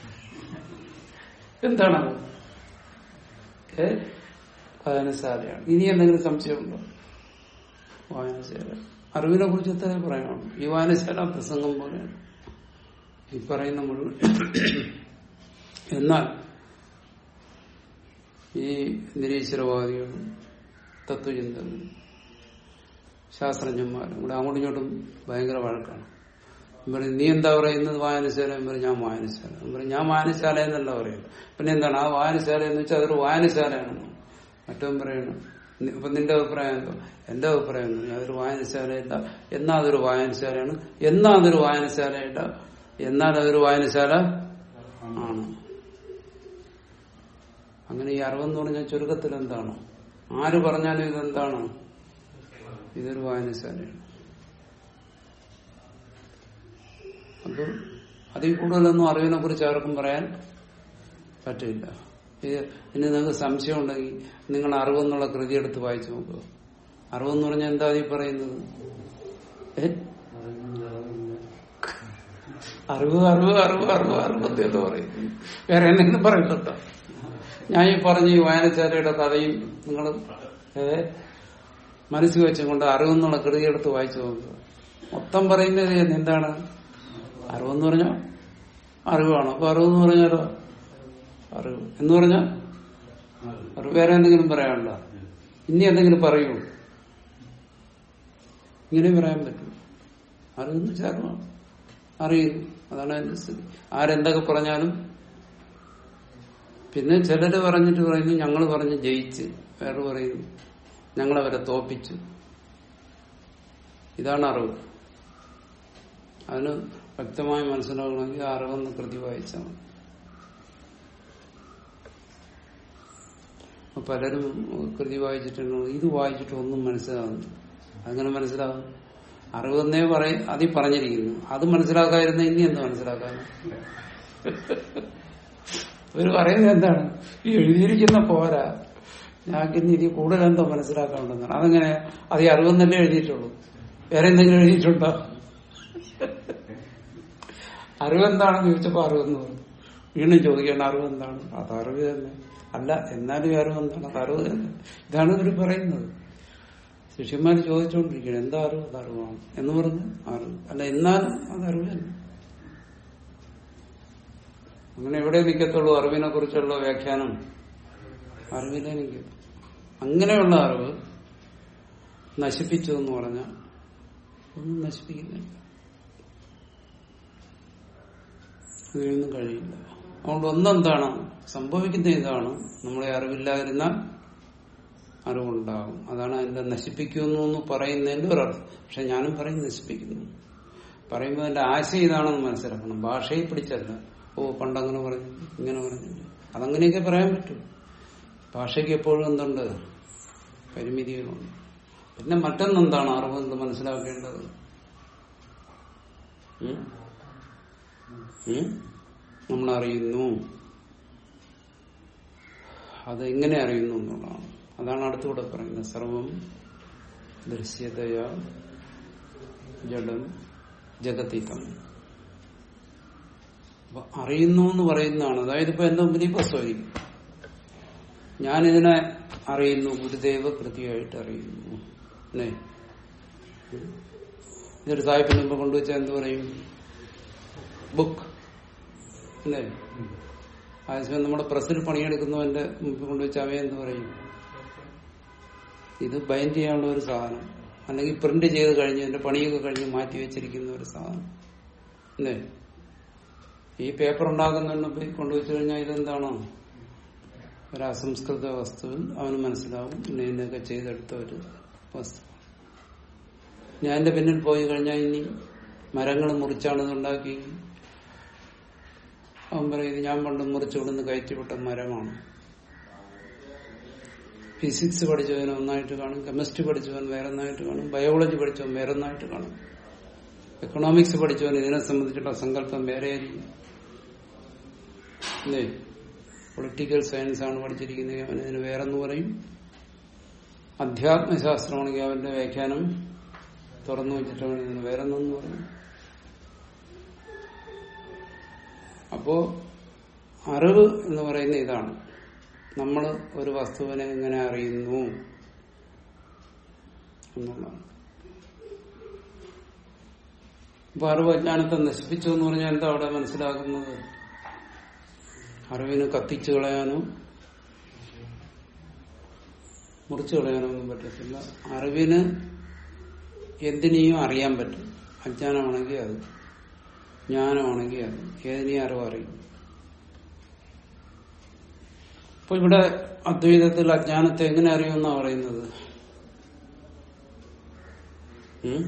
എന്താണത് ഏ വായനശാലയാണ് ഇനി എന്തെങ്കിലും സംശയമുണ്ടോ വായനശാല അറിവിനെ കുറിച്ച് എത്ര പറയാം ഈ വായനശാല പ്രസംഗം പോലെയാണ് ഈ പറയുന്ന മുഴുവൻ എന്നാൽ ഈ നിരീശ്വരവാദികളും തത്വചിന്തകളും ശാസ്ത്രജ്ഞന്മാരും ഇവിടെ അങ്ങോട്ടും ഇങ്ങോട്ടും ഭയങ്കര വഴക്കാണ് ഞാൻ പറയും, നീ എന്താ പറയുന്നത് വായനശാല ഞാൻ പറയും ഞാൻ വായനശാല ഞാൻ പറയും ഞാൻ വായനശാല എന്നല്ല പറയുന്നത് പിന്നെ എന്താണ് ആ വായനശാല എന്ന് വെച്ചാൽ അതൊരു വായനശാലയാണെന്ന് മറ്റവൻ പറയണം നി- അപ്പൊ നിന്റെ അഭിപ്രായം എന്തോ എന്റെ അഭിപ്രായം എന്ന് പറഞ്ഞാൽ അതൊരു വായനശാലയല്ല എന്നാ അതൊരു വായനശാലയാണ് എന്നാ അതൊരു വായനശാലയല്ല എന്നാൽ അതൊരു വായനശാല ആണ് അങ്ങനെ ഈ അറിവെന്ന് പറഞ്ഞാൽ ചുരുക്കത്തിൽ എന്താണ് ആര് പറഞ്ഞാലും ഇതെന്താണ് ഇതൊരു വായനശാലയാണ് അത് അതിൽ കൂടുതലൊന്നും അറിവിനെ കുറിച്ച് ആർക്കും പറയാൻ പറ്റില്ല ഇത് ഇനി നിങ്ങൾക്ക് സംശയം ഉണ്ടെങ്കിൽ നിങ്ങൾ അറിവെന്നുള്ള കൃതി എടുത്ത് വായിച്ചു നോക്കുക അറിവെന്ന് പറഞ്ഞാൽ എന്താ ഈ പറയുന്നത് ഏ? അറിവ് അറിവ് അറിവ് അറിവ് അറിവ് എന്ന് പറയുന്നു വേറെ എന്തെങ്കിലും പറയുന്നുണ്ടോ ഞാൻ ഈ പറഞ്ഞ ഈ വായനശാലയുടെ കഥയും നിങ്ങൾ മനസ്സിൽ വെച്ചുകൊണ്ട് അറിവെന്നുള്ള കൃതി എടുത്ത് വായിച്ചു നോക്കുക മൊത്തം പറയുന്നത് എന്താണ് അറിവെന്ന് പറഞ്ഞാൽ അറിവാണ് അപ്പൊ അറിവെന്ന് പറഞ്ഞാലോ അറിവ് എന്ന് പറഞ്ഞാൽ അറിവ് വേറെ എന്തെങ്കിലും പറയാനുണ്ടോ ഇനി എന്തെങ്കിലും പറയൂ ഇങ്ങനെ പറയാൻ പറ്റും അറിവെന്ന് വെച്ചാൽ അറിവാണ് അറിയുന്നു അതാണ് അതിന്റെ സ്ഥിതി ആരെന്തൊക്കെ പറഞ്ഞാലും പിന്നെ ചിലര് പറഞ്ഞിട്ട് പറയുന്നു ഞങ്ങൾ പറഞ്ഞ് ജയിച്ച് വേറെ പറയുന്നു ഞങ്ങളവരെ തോപ്പിച്ചു ഇതാണ് അറിവ് അതിന് വ്യക്തമായി മനസ്സിലാക്കണമെങ്കിൽ ആ അറിവെന്ന് കൃതി വായിച്ചാൽ മതി അപ്പൊ പലരും കൃതി വായിച്ചിട്ടുണ്ട് ഇത് വായിച്ചിട്ട് ഒന്നും മനസ്സിലാകുന്നു അങ്ങനെ മനസ്സിലാകും അറിവെന്നേ പറയും അതിൽ പറഞ്ഞിരിക്കുന്നു അത് മനസ്സിലാക്കാതിരുന്ന ഇനി എന്ത് മനസ്സിലാക്കാൻ ഇവര് പറയുന്നത് എന്താണ് ഈ എഴുതിയിരിക്കുന്ന പോരാ ഞങ്ങൾക്ക് ഇനി ഇതിൽ കൂടുതൽ എന്തോ മനസ്സിലാക്കാനുണ്ടെന്നാണ് അതങ്ങനെ അത് ഈ അറിവെന്നല്ലേ എഴുതിയിട്ടുള്ളൂ വേറെ എന്തെങ്കിലും എഴുതിയിട്ടുണ്ടോ അറിവെന്താണെന്ന് ചോദിച്ചപ്പോ അറിവെന്ന് പറഞ്ഞു വീണ്ടും ചോദിക്കേണ്ട അറിവെന്താണ് അത് അറിവ് തന്നെ അല്ല എന്നാലും ഈ അറിവെന്താണ് അത് അറിവ് തന്നെ ഇതാണ് ഇവർ പറയുന്നത് ശിഷ്യന്മാർ ചോദിച്ചുകൊണ്ടിരിക്കുകയാണ് എന്താ അറിവ് അത് അറിവാണ് എന്ന് പറഞ്ഞ് അറിവ് അല്ല എന്നാലും അത് അറിവ് തന്നെ അങ്ങനെ എവിടെ നിൽക്കത്തുള്ളൂ അറിവിനെ കുറിച്ചുള്ള വ്യാഖ്യാനം അറിവിലെ നിൽക്കും അങ്ങനെയുള്ള അറിവ് നശിപ്പിച്ചു എന്ന് പറഞ്ഞാൽ ഒന്നും നശിപ്പിക്കുന്നില്ല അതിനൊന്നും കഴിയില്ല അതുകൊണ്ട് ഒന്നെന്താണ് സംഭവിക്കുന്ന ഇതാണ് നമ്മളെ അറിവില്ലാതിരുന്നാൽ അറിവുണ്ടാകും അതാണ് അതിന്റെ നശിപ്പിക്കുന്നു എന്ന് പറയുന്നതിന്റെ ഒരർത്ഥം പക്ഷെ ഞാനും പറയും നശിപ്പിക്കുന്നു പറയുമ്പോൾ അതിന്റെ ആശയം ഇതാണെന്ന് മനസ്സിലാക്കണം ഭാഷയെ പിടിച്ചല്ല ഓ പണ്ടങ്ങനെ പറഞ്ഞു ഇങ്ങനെ പറഞ്ഞു അതങ്ങനെയൊക്കെ പറയാൻ പറ്റും ഭാഷയ്ക്ക് എപ്പോഴും എന്തുണ്ട് പരിമിതികളുണ്ട് പിന്നെ മറ്റൊന്നെന്താണ് അറിവെന്ന് മനസ്സിലാക്കേണ്ടത് ഉം? ഉം? നമ്മൾ അറിയുന്നു അത് എങ്ങനെ അറിയുന്നു എന്നുള്ളതാണ് അതാണ് അടുത്തുകൂടെ പറയുന്നത് സർവം ദൃശ്യതയ ജഡം ജഗതീതം അപ്പൊ അറിയുന്നു എന്ന് പറയുന്നതാണ് അതായത് ഇപ്പൊ എന്റെ മുമ്പിൽ ഈ പുസ്തകം ഞാനിതിനെ അറിയുന്നു ഗുരുദേവ കൃതിയായിട്ട് അറിയുന്നു അല്ലേ ഉം. ഇതൊരു സാഹിബിന് മുമ്പ് കൊണ്ടുവച്ചാൽ എന്ത് പറയും ബുക്ക് അല്ലേ അതേസമയം നമ്മുടെ പ്രസ്സിൽ പണിയെടുക്കുന്നവന്റെ മുമ്പിൽ കൊണ്ടുവച്ചാൽ അവയെ എന്ത് പറയും ഇത് ബൈൻഡ് ചെയ്യാനുള്ള ഒരു സാധനം അല്ലെങ്കിൽ പ്രിന്റ് ചെയ്ത് കഴിഞ്ഞ് എന്റെ പണിയൊക്കെ കഴിഞ്ഞ് മാറ്റി വെച്ചിരിക്കുന്ന ഒരു സാധനം അല്ലേ ഈ പേപ്പർ ഉണ്ടാക്കുന്നതിന് കൊണ്ടുവച്ചു കഴിഞ്ഞാൽ ഇതെന്താണോ ഒരു അസംസ്കൃത വസ്തുവിൽ അവന് മനസ്സിലാവും പിന്നെ ഇതിനൊക്കെ ചെയ്തെടുത്ത ഒരു വസ്തു ഞാൻ എന്റെ പിന്നിൽ പോയി കഴിഞ്ഞാൽ ഇനി മരങ്ങൾ മുറിച്ചാണ് ഇത് ഉണ്ടാക്കി അവൻ പറയും ഇത് ഞാൻ പണ്ട് മുറിച്ചുകൊടുന്ന് കയറ്റിവിട്ട മരമാണ് ഫിസിക്സ് പഠിച്ചവൻ ഒന്നായിട്ട് കാണും കെമിസ്ട്രി പഠിച്ചവൻ വേറെ ഒന്നായിട്ട് കാണും ബയോളജി പഠിച്ചവൻ വേറെ ഒന്നായിട്ട് കാണും എക്കണോമിക്സ് പഠിച്ചവൻ ഇതിനെ സംബന്ധിച്ചുള്ള സങ്കല്പം വേറെ ആയിരിക്കും അല്ലേ പൊളിറ്റിക്കൽ സയൻസ് ആണ് പഠിച്ചിരിക്കുന്നത് അവൻ ഇതിന് വേറെന്ന് പറയും അധ്യാത്മശാസ്ത്രമാണെങ്കിൽ അവന്റെ വ്യാഖ്യാനം തുറന്നു വെച്ചിട്ടാണ് ഇതിന് വേറെന്നു പറയും അപ്പോ അറിവ് എന്ന് പറയുന്ന ഇതാണ് നമ്മൾ ഒരു വസ്തുവിനെ എങ്ങനെ അറിയുന്നു എന്നുള്ളതാണ് അപ്പൊ അറിവ് അജ്ഞാനത്തെ നശിപ്പിച്ചു എന്ന് പറഞ്ഞാൽ എന്താ അവിടെ മനസ്സിലാക്കുന്നത് അറിവിന് കത്തിച്ചു കളയാനോ മുറിച്ചു കളയാനോ ഒന്നും പറ്റത്തില്ല അറിവിന് എന്തിനേയും അറിയാൻ പറ്റും അജ്ഞാനമാണെങ്കിൽ അത് ജ്ഞാനമാണെങ്കിൽ അത് ഏതിനെയും അറിവ് അറിയും അപ്പൊ ഇവിടെ അദ്വൈതത്തിൽ അജ്ഞാനത്തെ എങ്ങനെ അറിയുമെന്നാ പറയുന്നത് ഉം?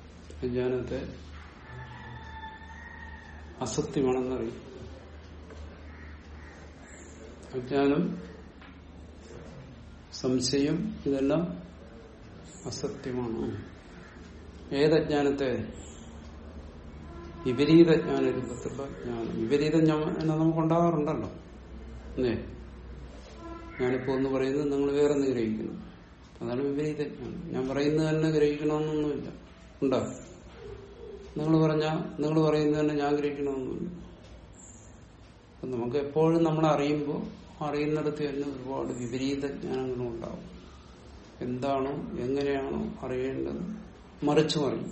അജ്ഞാനത്തെ അസത്യമാണെന്നറിയും അജ്ഞാനം സംശയം ഇതെല്ലാം അസത്യമാണ് ഏതജ്ഞാനത്തെ വിപരീത ജ്ഞാന രൂപത്തിലുള്ള ജ്ഞാനം വിപരീത ജ്ഞാനം നമുക്ക് ഉണ്ടാകാറുണ്ടല്ലോ അല്ലേ ഞാനിപ്പോ ഒന്ന് പറയുന്നത് നിങ്ങൾ വേറെ ഒന്ന് ഗ്രഹിക്കുന്നു അതാണ് വിപരീത ജ്ഞാനം ഞാൻ പറയുന്നത് തന്നെ ഗ്രഹിക്കണമെന്നൊന്നുമില്ല ഉണ്ടോ നിങ്ങൾ പറഞ്ഞ നിങ്ങൾ പറയുന്നത് തന്നെ ഞാൻ ഗ്രഹിക്കണമെന്നൊന്നുമില്ല അപ്പൊ നമുക്ക് എപ്പോഴും നമ്മൾ അറിയുമ്പോൾ അറിയുന്നിടത്ത് തന്നെ ഒരുപാട് വിപരീത ജ്ഞാനങ്ങളും ഉണ്ടാവും എന്താണോ എങ്ങനെയാണോ അറിയേണ്ടത് മറിച്ചു പറയും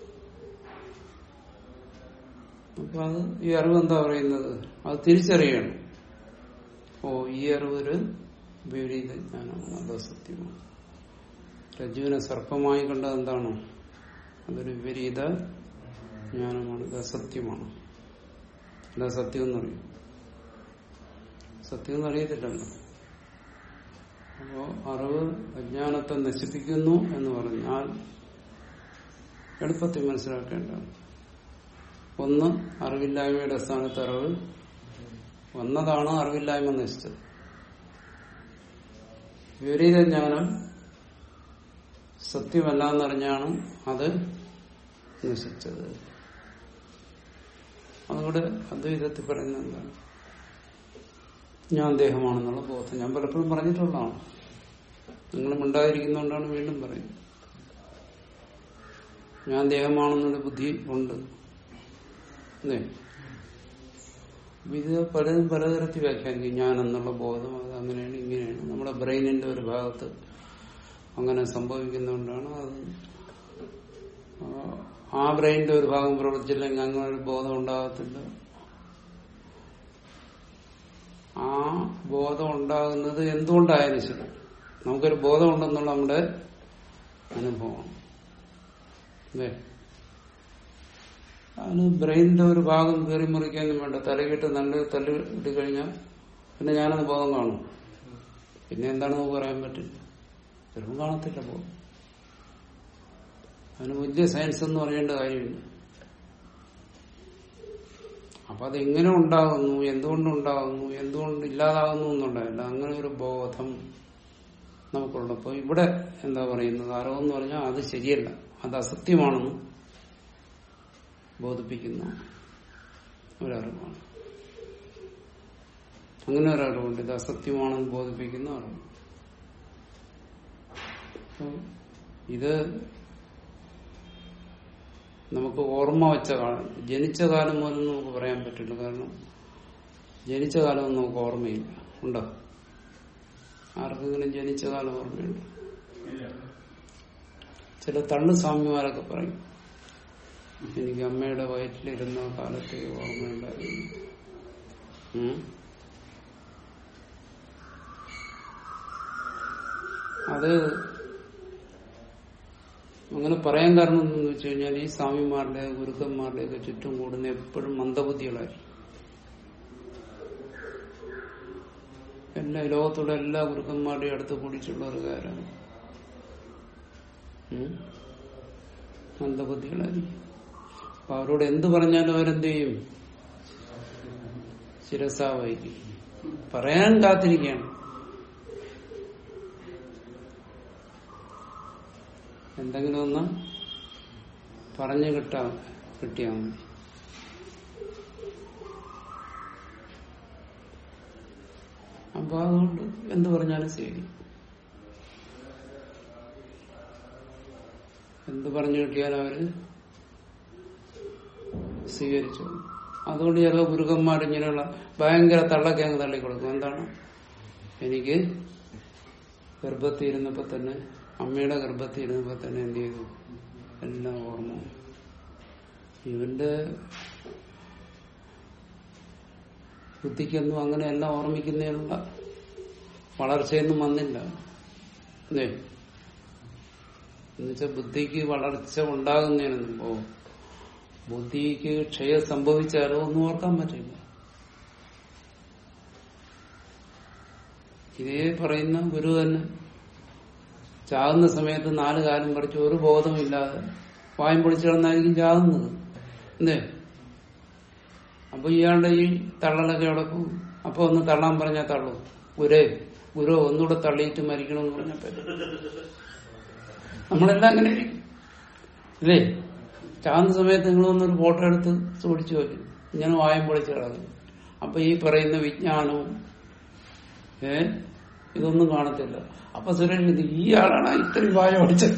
അപ്പൊ അത് ഈ അറിവ് എന്താ പറയുന്നത് അത് തിരിച്ചറിയണം ഓ ഈ അറിവ് ഒരു വിപരീത ജ്ഞാനമാണ് അത് സത്യമാണ് രജ്ജുവിനെ സർപ്പമായി കണ്ടത് എന്താണോ അതൊരു വിപരീത ജ്ഞാനമാണ് ഇത് അസത്യമാണ് എന്താ സത്യം എന്നറിയും സത്യം എന്നറിയത്തില്ലല്ലോ അപ്പോ അറിവ് അജ്ഞാനത്തെ നശിപ്പിക്കുന്നു എന്ന് പറഞ്ഞാൽ എളുപ്പത്തിൽ മനസ്സിലാക്കേണ്ടതാണ് ഒന്ന് അറിവില്ലായ്മയുടെ സ്ഥാനത്ത് അറിവ് വന്നതാണ് അറിവില്ലായ്മ നശിച്ചത് വിപരീത ജ്ഞാനം സത്യമല്ല എന്നറിഞ്ഞാണ് അത് നശിച്ചത് അതുകൊണ്ട് അദ്വൈതത്തിൽ പറയുന്നത് എന്താണ് ഞാൻ ദേഹമാണെന്നുള്ള ബോധം ഞാൻ പലപ്പോഴും പറഞ്ഞിട്ടുള്ളതാണ് നിങ്ങൾ മിണ്ടാതിരിക്കുന്നതുകൊണ്ടാണ് വീണ്ടും പറയുന്നത് ഞാൻ ദേഹമാണെന്നുള്ള ബുദ്ധി ഉണ്ട് അല്ലേ അപ്പൊ ഇത് പലതും പലതരത്തിൽ വ്യാഖ്യാനിക്കും ഞാൻ എന്നുള്ള ബോധം അത് അങ്ങനെയാണ് ഇങ്ങനെയാണ് നമ്മുടെ ബ്രെയിനിന്റെ ഒരു ഭാഗത്ത് അങ്ങനെ സംഭവിക്കുന്നതുകൊണ്ടാണ് അത് ആ- ആ ബ്രെയിനിന്റെ ഒരു ഭാഗം പ്രവർത്തിച്ചില്ലെങ്കിൽ അങ്ങനെ ഒരു ബോധം ഉണ്ടാകത്തില്ല ആ ബോധം ഉണ്ടാകുന്നത് എന്തുകൊണ്ടായാലും ശരി നമുക്കൊരു ബോധം ഉണ്ടെന്നുള്ള നമ്മുടെ അനുഭവമാണ് അല്ലേ അതിന് ബ്രെയിനിന്റെ ഒരു ഭാഗം കയറി മുറിക്കാനും വേണ്ട തലകിട്ട് നല്ല തല്ല് ഇട്ട് കഴിഞ്ഞാൽ പിന്നെ ഞാനത് ബോധം കാണും പിന്നെ എന്താണ് നമുക്ക് പറയാൻ പറ്റില്ല ചിലപ്പോൾ കാണത്തില്ല ബോധം അതിന് വലിയ സയൻസ് എന്ന് പറയേണ്ട കാര്യമില്ല അപ്പൊ അതെങ്ങനെ ഉണ്ടാകുന്നു എന്തുകൊണ്ടുണ്ടാകുന്നു എന്തുകൊണ്ട് ഇല്ലാതാകുന്നു എന്നുണ്ടായില്ല അങ്ങനെ ഒരു ബോധം നമുക്കുള്ളപ്പോ ഇവിടെ എന്താ പറയുന്നത് അറിവെന്ന് പറഞ്ഞാൽ അത് ശരിയല്ല അത് അസത്യമാണെന്ന് ബോധിപ്പിക്കുന്ന ഒരറിവാണ് അങ്ങനെ ഒരറിവുണ്ട് ഇത് അസത്യമാണെന്ന് ബോധിപ്പിക്കുന്ന അറിവ് അപ്പൊ ഇത് നമുക്ക് ഓർമ്മ വെച്ച കാലം ജനിച്ച കാലം മുതൽ നമുക്ക് പറയാൻ പറ്റില്ല കാരണം ജനിച്ച കാലം നമുക്ക് ഓർമ്മയില്ല ഉണ്ടോ ആർക്കെങ്കിലും ജനിച്ച കാലം ഓർമ്മയുണ്ട് ഇല്ല ചില തള്ളു സ്വാമിമാരൊക്കെ പറയും എനിക്ക് അമ്മയുടെ വയറ്റിലിരുന്ന കാലത്തെ ഓർമ്മയുണ്ടായിരുന്നു ഉം. അത് അങ്ങനെ പറയാൻ കാരണം എന്തെന്ന് വെച്ച് കഴിഞ്ഞാൽ ഈ സ്വാമിമാരുടെ ഗുരുക്കന്മാരുടെ ഒക്കെ ചുറ്റും കൂടുന്ന എപ്പോഴും മന്ദബുദ്ധികളായിരിക്കും എല്ലാ ലോകത്തുള്ള എല്ലാ ഗുരുക്കന്മാരുടെയും അടുത്ത് കൂടിയിട്ടുള്ള ഒരു കാര്യമാണ് ഉം. മന്ദബുദ്ധികളായിരിക്കും അപ്പൊ അവരോട് എന്ത് പറഞ്ഞാലും അവരെന്ത് ചെയ്യും ശിരസാ വഹിക്കും പറയാൻ കാത്തിരിക്കുകയാണ് എന്തെങ്കിലും ഒന്ന് പറഞ്ഞു കിട്ടാ കിട്ടിയാൽ മതി അപ്പൊ അതുകൊണ്ട് എന്ത് പറഞ്ഞാലും ശരി എന്ത് പറഞ്ഞു കിട്ടിയാലും അവര് സ്വീകരിച്ചു അതുകൊണ്ട് ചില ഗുരുക്കന്മാർ ഇങ്ങനെയുള്ള ഭയങ്കര തള്ളക്കെ അങ്ങ് തള്ളിക്കൊടുക്കും എന്താണ് എനിക്ക് ഗർഭത്തിൽ ഇരുന്നപ്പോ തന്നെ അമ്മയുടെ ഗർഭത്തിൽ ഇരുന്നപ്പോ തന്നെ എന്ത് ചെയ്തു എല്ലാം ഓർമ്മ വന്നു. ഇവന്റെ ബുദ്ധിക്കൊന്നും അങ്ങനെ എല്ലാം ഓർമ്മിക്കുന്നതിനുള്ള വളർച്ചയൊന്നും വന്നില്ല അല്ലേ എന്നുവെച്ചാൽ ബുദ്ധിക്ക് വളർച്ച ഉണ്ടാകുന്നതിന് മുമ്പോ ബുദ്ധിക്ക് ക്ഷയം സംഭവിച്ചാലോ ഒന്നും ഓർക്കാൻ പറ്റില്ല ഇതേ പറയുന്ന ഗുരു തന്നെ ചാകുന്ന സമയത്ത് നാല് കാലം പഠിച്ച് ഒരു ബോധമില്ലാതെ വായും പൊളിച്ചു കിടന്നായിരിക്കും ചാകുന്നത് എന്തേ അപ്പൊ ഇയാളുടെ ഈ തള്ളലൊക്കെ അവിടെ പോകും അപ്പൊ ഒന്ന് തള്ളാൻ പറഞ്ഞാൽ തള്ളും ഗുരേ ഗുരു ഒന്നുകൂടെ തള്ളിയിട്ട് മരിക്കണമെന്ന് പറഞ്ഞാൽ പറ്റും നമ്മളെല്ലാം അങ്ങനെ ഇരിക്കും അല്ലേ ചാകുന്ന സമയത്ത് നിങ്ങൾ ഒന്നൊരു ഫോട്ടോ എടുത്ത് സൂക്ഷിച്ചു വയ്ക്കും ഇങ്ങനെ വായം പൊളിച്ച് കളയും അപ്പൊ ഈ പറയുന്ന വിജ്ഞാനവും ഏ ഇതൊന്നും കാണത്തില്ല അപ്പൊ സുരേഷ് ഇത് ഈ ആളാണ് ഇത്രയും വായ ഓടിച്ചത്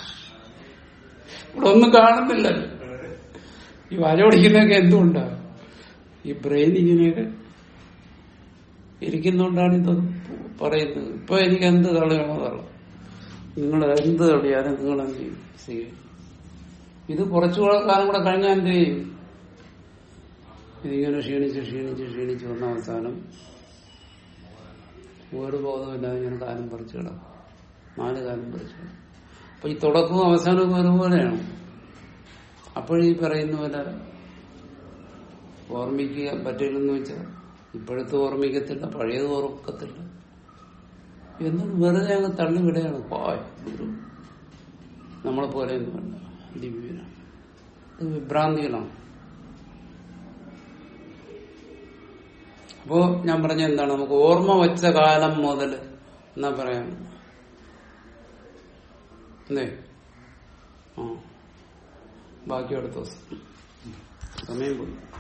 ഇവിടെ ഒന്നും കാണുന്നില്ലല്ലോ ഈ വായ ഓടിക്കുന്നതൊക്കെ എന്തുകൊണ്ടാ ഈ ബ്രെയിൻ ഇങ്ങനെയൊക്കെ ഇരിക്കുന്നോണ്ടാണ് ഇത് പറയുന്നത് ഇപ്പൊ എനിക്ക് എന്ത് തള്ളിയാണോ തള്ളും നിങ്ങൾ എന്ത് തള്ളിയാലും നിങ്ങൾ എന്ത് ചെയ്യും സ്വീകരിക്കും ഇത് കുറച്ചു കാലം കൂടെ കഴിഞ്ഞാൽ എന്ത് ചെയ്യും ഇതിങ്ങനെ ക്ഷീണിച്ച് ക്ഷീണിച്ച് ക്ഷീണിച്ച് വന്ന അവസാനം ഒരു ബോധമില്ലാതെ ഇങ്ങനെ കാലം പറിച്ചു കിടക്കും നാല് കാലം പറിച്ചു കിടക്കും അപ്പൊ ഈ തുടക്കവും അവസാനവും ഒരുപോലെയാണ് അപ്പോഴീ പറയുന്ന പോലെ ഓർമ്മിക്കുക പറ്റില്ലെന്ന് വെച്ചാൽ ഇപ്പോഴത്തെ ഓർമ്മിക്കത്തില്ല പഴയത് ഓർക്കത്തില്ല എന്നിട്ട് വെറുതെ അങ്ങ് തള്ളിവിടെയാണ് പായ് ഗുരു നമ്മളെ പോലെയൊന്നും വേണ്ട ദിവ്യനാണ് ഇത് വിഭ്രാന്തികളാണ് അപ്പോ ഞാൻ പറഞ്ഞ എന്താണ് നമുക്ക് ഓർമ്മ വെച്ച കാലം മുതൽ എന്നാ പറയാം എന്തേ ആ ബാക്കി അടുത്ത ദിവസം സമയം പോയി